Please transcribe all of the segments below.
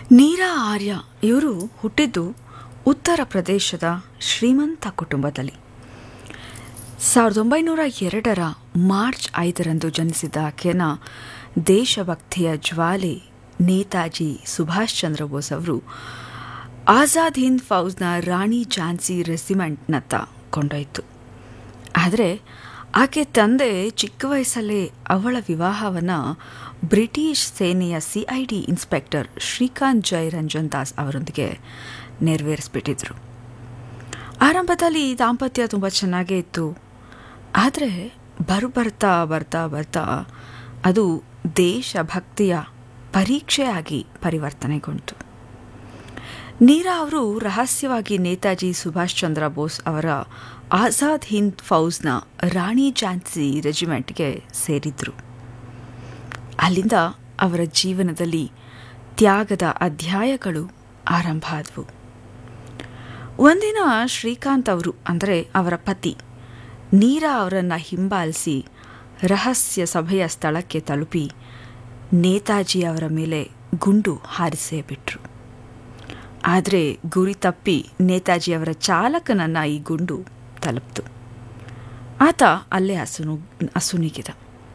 ನೀರಾ ಆರ್ಯ ಇವರು ಹುಟ್ಟಿದ್ದು ಉತ್ತರ ಪ್ರದೇಶದ ಶ್ರೀಮಂತ ಕುಟುಂಬದಲ್ಲಿ ಸಾವಿರದ ಒಂಬೈನೂರ ಎರಡರ ಮಾರ್ಚ್ ಐದರಂದು ಜನಿಸಿದ ಆಕೆಯನ್ನ ದೇಶಭಕ್ತಿಯ ಜ್ವಾಲೆ ನೇತಾಜಿ ಸುಭಾಷ್ ಚಂದ್ರ ಬೋಸ್ ಅವರು ಆಜಾದ್ ಹಿಂದ್ ಫೌಜ್ನ ರಾಣಿ ಝಾನ್ಸಿ ರೆಸಿಮೆಂಟ್ನತ್ತ ಕೊಂಡೊಯ್ತು ಆದರೆ ಆಕೆ ತಂದೆ ಚಿಕ್ಕ ವಯಸ್ಸಲ್ಲೇ ಅವಳ ವಿವಾಹವನ್ನು ಬ್ರಿಟಿಷ್ ಸೇನೆಯ ಸಿಐಡಿ ಇನ್ಸ್ಪೆಕ್ಟರ್ ಶ್ರೀಕಾಂತ್ ಜೈ ರಂಜನ್ ದಾಸ್ ಅವರೊಂದಿಗೆ ನೆರವೇರಿಸ್ಬಿಟ್ಟಿದ್ರು ಆರಂಭದಲ್ಲಿ ದಾಂಪತ್ಯ ತುಂಬ ಚೆನ್ನಾಗೇ ಇತ್ತು ಆದರೆ ಬರ್ಬರ್ತಾ ಬರ್ತಾ ಬರ್ತಾ ಅದು ದೇಶಭಕ್ತಿಯ ಪರೀಕ್ಷೆಯಾಗಿ ಪರಿವರ್ತನೆಗೊಂಡಿತು ನೀರಾ ಅವರು ರಹಸ್ಯವಾಗಿ ನೇತಾಜಿ ಸುಭಾಷ್ ಚಂದ್ರ ಬೋಸ್ ಅವರ ಆಜಾದ್ ಹಿಂದ್ ಫೌಜ್ನ ರಾಣಿ ಝಾನ್ಸಿ ರೆಜಿಮೆಂಟ್ಗೆ ಸೇರಿದ್ರು ಅಲ್ಲಿಂದ ಅವರ ಜೀವನದಲ್ಲಿ ತ್ಯಾಗದ ಅಧ್ಯಾಯಗಳು ಆರಂಭ ಆದವು ಒಂದಿನ ಶ್ರೀಕಾಂತ್ ಅವರು ಅಂದರೆ ಅವರ ಪತಿ ನೀರಾ ಅವರನ್ನು ಹಿಂಬಾಲಿಸಿ ರಹಸ್ಯ ಸಭೆಯ ಸ್ಥಳಕ್ಕೆ ತಲುಪಿ ನೇತಾಜಿ ಅವರ ಮೇಲೆ ಗುಂಡು ಹಾರಿಸೇ ಬಿಟ್ರು ಆದರೆ ಗುರಿ ತಪ್ಪಿ ನೇತಾಜಿ ಅವರ ಚಾಲಕನನ್ನ ಈ ಗುಂಡು ತಲುಪ್ತು ಆತ ಅಲ್ಲೇ ಅಸುನು ಅಸುನೀಗಿದ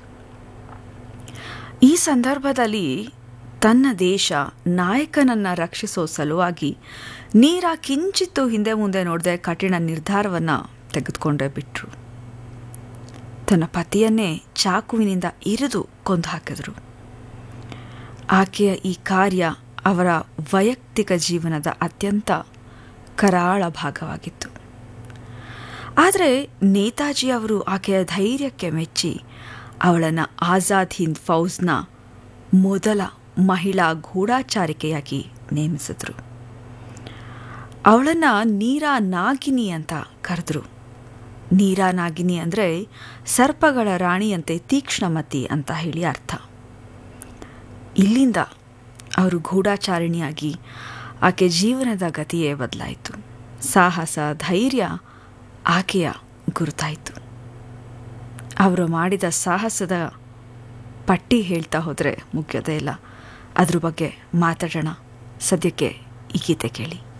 ಈ ಸಂದರ್ಭದಲ್ಲಿ ತನ್ನ ದೇಶ ನಾಯಕನನ್ನ ರಕ್ಷಿಸೋ ಸಲುವಾಗಿ ನೀರ ಕಿಂಚಿತ್ತು ಹಿಂದೆ ಮುಂದೆ ನೋಡದೆ ಕಠಿಣ ನಿರ್ಧಾರವನ್ನು ತೆಗೆದುಕೊಂಡೇ ಬಿಟ್ರು ತನ್ನ ಪತಿಯನ್ನೇ ಚಾಕುವಿನಿಂದ ಇರಿದು ಕೊಂದು ಹಾಕಿದ್ರು ಆಕೆಯ ಈ ಕಾರ್ಯ ಅವರ ವೈಯಕ್ತಿಕ ಜೀವನದ ಅತ್ಯಂತ ಕರಾಳ ಭಾಗವಾಗಿತ್ತು ಆದರೆ ನೇತಾಜಿ ಅವರು ಆಕೆಯ ಧೈರ್ಯಕ್ಕೆ ಮೆಚ್ಚಿ ಅವಳನ್ನು ಆಜಾದ್ ಹಿಂದ್ ಫೌಜ್ನ ಮೊದಲ ಮಹಿಳಾ ಗೂಢಾಚಾರಿಕೆಯಾಗಿ ನೇಮಿಸಿದ್ರು ಅವಳನ್ನು ನೀರಾ ನಾಗಿನಿ ಅಂತ ಕರೆದ್ರು ನೀರಾ ನಾಗಿನಿ ಅಂದರೆ ಸರ್ಪಗಳ ರಾಣಿಯಂತೆ ತೀಕ್ಷ್ಣಮತಿ ಅಂತ ಹೇಳಿ ಅರ್ಥ ಇಲ್ಲಿಂದ ಅವರು ಗೂಢಾಚಾರಿಣಿಯಾಗಿ ಆಕೆ ಜೀವನದ ಗತಿಯೇ ಬದಲಾಯಿತು ಸಾಹಸ ಧೈರ್ಯ ಆಕೆಯ ಗುರುತಾಯಿತು ಅವರು ಮಾಡಿದ ಸಾಹಸದ ಪಟ್ಟಿ ಹೇಳ್ತಾ ಹೋದರೆ ಮುಗಿಯೋದೇ ಇಲ್ಲ ಅದ್ರ ಬಗ್ಗೆ ಮಾತಾಡೋಣ ಸದ್ಯಕ್ಕೆ ಈ ಗೀತೆ ಕೇಳಿ